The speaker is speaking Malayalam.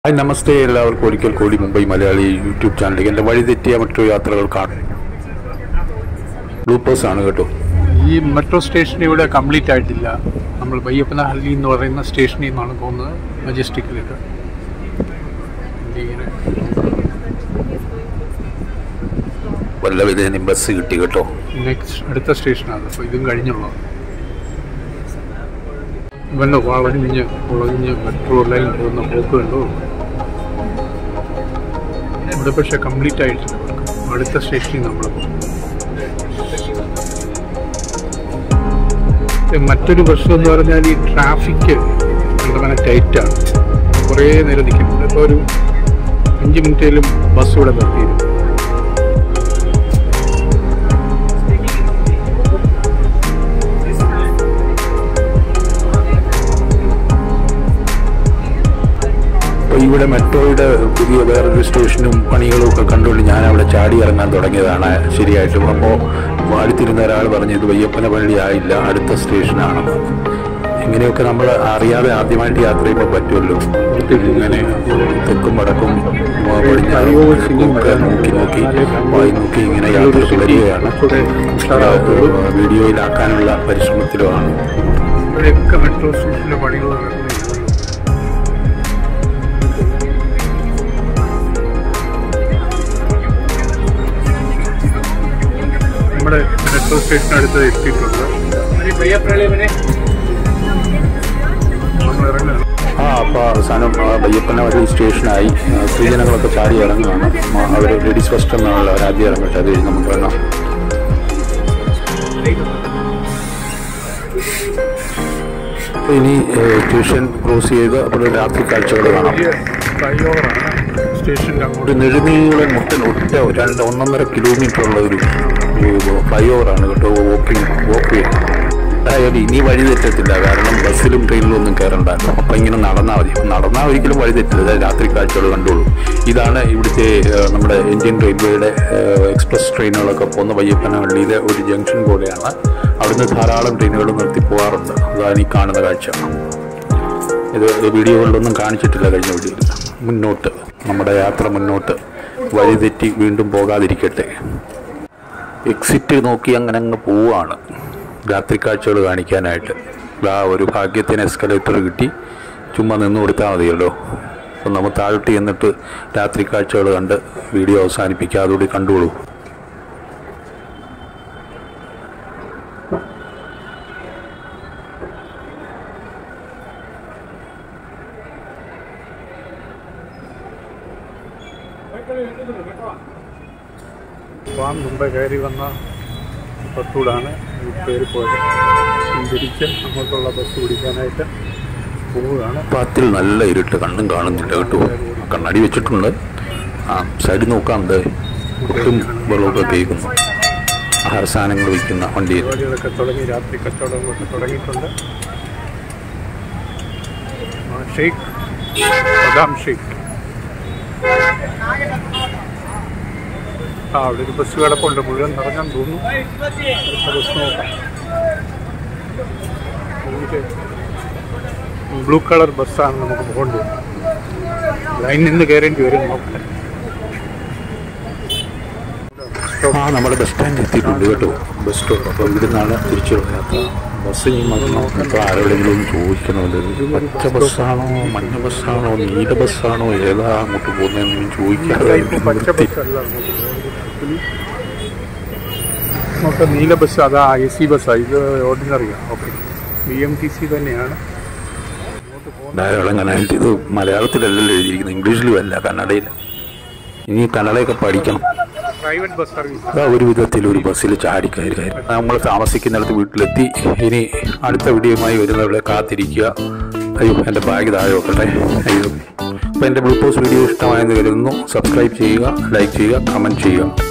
ഹായ് നമസ്തേ എല്ലാവർക്കും ഒരിക്കൽ കൂടി മുംബൈ മലയാളി യൂട്യൂബ് ചാനലിലേക്ക് എൻ്റെ വഴിതെറ്റിയ മറ്റു യാത്രകൾ കാണും ബ്ലൂപ്പേഴ്സ് ആണ് കേട്ടോ ഈ മെട്രോ സ്റ്റേഷൻ ഇവിടെ കംപ്ലീറ്റ് ആയിട്ടില്ല നമ്മൾ ബയ്യപ്പനഹള്ളി എന്ന് പറയുന്ന സ്റ്റേഷനിൽ നിന്നാണ് പോകുന്നത് മജസ്റ്റിക്കിലേക്ക് ഇങ്ങനെ വല്ല വിധേനയും ബസ് കിട്ടി കേട്ടോ നെക്സ്റ്റ് അടുത്ത സ്റ്റേഷനാണ് അപ്പോൾ ഇതും കഴിഞ്ഞുള്ളത് ഇവൻ്റെ വളഞ്ഞ് വളഞ്ഞ് മെട്രോ ലൈൻ പോകുന്ന പോക്ക് കണ്ടോ ഇവിടെ പക്ഷേ കംപ്ലീറ്റ് ആയിട്ടില്ല അടുത്ത സ്റ്റേഷനിൽ നമ്മൾ പോകും മറ്റൊരു പ്രശ്നം എന്ന് പറഞ്ഞാൽ ഈ ട്രാഫിക് വളരെ ടൈറ്റാണ് കുറേ നേരം നിൽക്കും ഇപ്പോൾ ഒരു അഞ്ച് മിനിറ്റിലും ബസ് ഇവിടെ നിർത്തിയിരുന്നു അപ്പോൾ ഇവിടെ മെട്രോയുടെ പുതിയ വേറൊരു സ്റ്റേഷനും പണികളും ഒക്കെ കണ്ടുകൊണ്ട് ഞാൻ അവിടെ ചാടി ഇറങ്ങാൻ തുടങ്ങിയതാണ് ശരിയായിട്ടും അപ്പോൾ അടുത്തിരുന്ന ഒരാൾ പറഞ്ഞു ഇത് വയ്യപ്പന പള്ളി ആയില്ല അടുത്ത സ്റ്റേഷനാണെന്ന് ഇങ്ങനെയൊക്കെ നമ്മൾ അറിയാതെ ആദ്യമായിട്ട് യാത്ര ചെയ്യുമ്പോൾ പറ്റുമല്ലോ ഇങ്ങനെ തെക്കും വടക്കും പടിഞ്ഞാറും ഒക്കെ നോക്കി നോക്കി വായി നോക്കി ഇങ്ങനെ യാത്ര തുടരുകയാണ് വീഡിയോയിലാക്കാനുള്ള പരിശ്രമത്തിലുമാണ് ഇവിടെയൊക്കെ മെട്രോ സ്റ്റേഷനിലെ പണികൾ നടക്കുന്നില്ല നമ്മുടെ മെട്രോ സ്റ്റേഷൻ അടുത്ത് എത്തിയിട്ടുണ്ട് നമ്മൾ ഇറങ്ങുകയാണ് ആ അപ്പോൾ അവസാനം ആ ബയ്യപ്പന ഒരു സ്റ്റേഷനായി ആ, സ്ത്രീജനങ്ങളൊക്കെ ചാടി ഇറങ്ങുകയാണ് അവർ ലേഡീസ് ഫസ്റ്റ് എന്നുള്ള അവർ ആദ്യം ഇറങ്ങട്ടെ അത് കഴിഞ്ഞ് നമുക്ക് വേണം അപ്പോൾ ഇനി സ്റ്റേഷൻ ക്രോസ് ചെയ്ത് അപ്പോൾ രാത്രി കാഴ്ചകൾ കാണാം വലിയ ഫ്ലൈ ഓവറാണ് സ്റ്റേഷൻ്റെ അങ്ങോട്ട് ഒരു നെടുനീളം മുട്ടൻ ഒറ്റ രണ്ട് ഒന്നൊന്നര കിലോമീറ്റർ ഉള്ള ഒരു ഫ്ലൈ ഓവറാണ് കേട്ടോ വോക്കിംഗ് വോക്ക് വേ അതായത് ഇനി വഴി തെറ്റത്തില്ല കാരണം ബസ്സിലും ട്രെയിനിലും ഒന്നും കയറണ്ടല്ലോ അപ്പം ഇങ്ങനെ നടന്നാൽ മതി നടന്നാൽ ഒരിക്കലും വഴി തെറ്റില്ല അതായത് രാത്രി കാഴ്ചകൾ കണ്ടോളൂ ഇതാണ് ഇവിടുത്തെ ഏഹ്, നമ്മുടെ ഇന്ത്യൻ റെയിൽവേയുടെ ഏഹ്, എക്സ്പ്രസ് ട്രെയിനുകളൊക്കെ പോകുന്ന വയ്യപ്പനഹള്ളിയിലെ ഒരു ജംഗ്ഷൻ പോലെയാണ് അവിടുന്ന് ധാരാളം ട്രെയിനുകൾ നിർത്തി പോകാറുണ്ട് അതാണ് ഈ കാണുന്ന കാഴ്ച ഇത് വീഡിയോകളിലൊന്നും കാണിച്ചിട്ടില്ല കഴിഞ്ഞ വീഡിയോയിൽ മുന്നോട്ട് നമ്മുടെ യാത്ര മുന്നോട്ട് വഴിതെറ്റി വീണ്ടും പോകാതിരിക്കട്ടെ എക്സിറ്റ് നോക്കി അങ്ങനെ അങ്ങ് പോവുകയാണ് രാത്രി കാഴ്ചകൾ കാണിക്കാനായിട്ട് ആ ഒരു ഭാഗ്യത്തിന് എസ്കലേറ്റർ കിട്ടി ചുമ്മാ നിന്ന് കൊടുത്താൽ മതിയല്ലോ അപ്പം നമ്മൾ താഴോട്ട് ചെന്നിട്ട് രാത്രി കാഴ്ചകൾ കണ്ട് വീഡിയോ അവസാനിപ്പിക്കുക അതുകൂടി കണ്ടോളൂ പോകാൻ മുമ്പ് കയറി വന്ന ബസ്സൂടാണ് കയറി പോയത് തിരിച്ച് അങ്ങോട്ടുള്ള ബസ് പിടിക്കാനായിട്ട് പോവുകയാണ് പത്തിൽ നല്ല ഇരുട്ട് കണ്ണും കാണുന്നില്ല കേട്ടോ കണ്ണാടി വെച്ചിട്ടുണ്ട് ആ സൈഡിൽ നോക്കാം ദേ ഒട്ടും വെള്ളമൊക്കെ കേൾക്കുന്നു ആഹാര സാധനങ്ങൾ വയ്ക്കുന്ന വണ്ടിയിൽ പരിപാടികളൊക്കെ തുടങ്ങി രാത്രി കച്ചവടങ്ങളൊക്കെ തുടങ്ങിയിട്ടുണ്ട് ആ, ഷെയ്ഖ് ബദാം ഷെയ്ഖ് ആ അവിടെ ഒരു ബസ് കിടപ്പുണ്ട് മുഴുവൻ നിറഞ്ഞാൻ തോന്നുന്നു അടുത്ത ബസ് നോക്കാം ബ്ലൂ കളർ ബസ്സാണ് നമുക്ക് പോകേണ്ടത് ലൈനിൽ നിന്ന് കയറേണ്ടി വരും നോക്കാൻ ആ നമ്മുടെ ബസ് സ്റ്റാൻഡ് എത്തിയിട്ടുണ്ട് കേട്ടോ ബസ് സ്റ്റോപ്പ് അപ്പോൾ ഇവിടുന്നാണ് തിരിച്ചുള്ള യാത്ര ബസ് ഇനി വരണം ഇപ്പോൾ ആരോടെങ്കിലും ഒന്ന് ചോദിക്കണമല്ലോ ഇത് പച്ച ബസ്സാണോ മഞ്ഞ ബസ്സാണോ നീല ബസ്സാണോ ഏതാ അങ്ങോട്ട് പോകുന്നതെന്ന് ചോദിക്കാതെ ഇപ്പൊ പച്ച നിർത്തി ബസ്സല്ല അങ്ങോട്ട് പോകുന്നത്. നമുക്ക് നീല ബസ് അതാ എ സി ബസ്സാണ് ഇത് ഓർഡിനറിയാണ് okay B M T C തന്നെയാണ് ധാരാളം കനാലിറ്റി ഇത് മലയാളത്തിലല്ലല്ലോ എഴുതിയിരിക്കുന്നത് ഇംഗ്ലീഷിലും അല്ല കന്നഡയിൽ ഇനി കന്നഡയൊക്കെ പഠിക്കണം പ്രൈവറ്റ് ബസ് സർവീസ് അതാ ഒരു വിധത്തിൽ ഒരു ബസ്സിൽ ചാടിക്കയറി കയറി നമ്മൾ താമസിക്കുന്നിടത്ത് വീട്ടിലെത്തി ഇനി അടുത്ത വീഡിയോയുമായി വരുന്നവരെ കാത്തിരിക്കുക അയ്യോ എൻ്റെ ബാഗ് താഴെ വെക്കട്ടെ അയ്യോ അപ്പോൾ എൻ്റെ ബ്ലൂപോസ് വീഡിയോ ഇഷ്ടമായെന്ന് കരുതുന്നു സബ്സ്ക്രൈബ് ചെയ്യുക ലൈക്ക് ചെയ്യുക കമൻറ്റ് ചെയ്യുക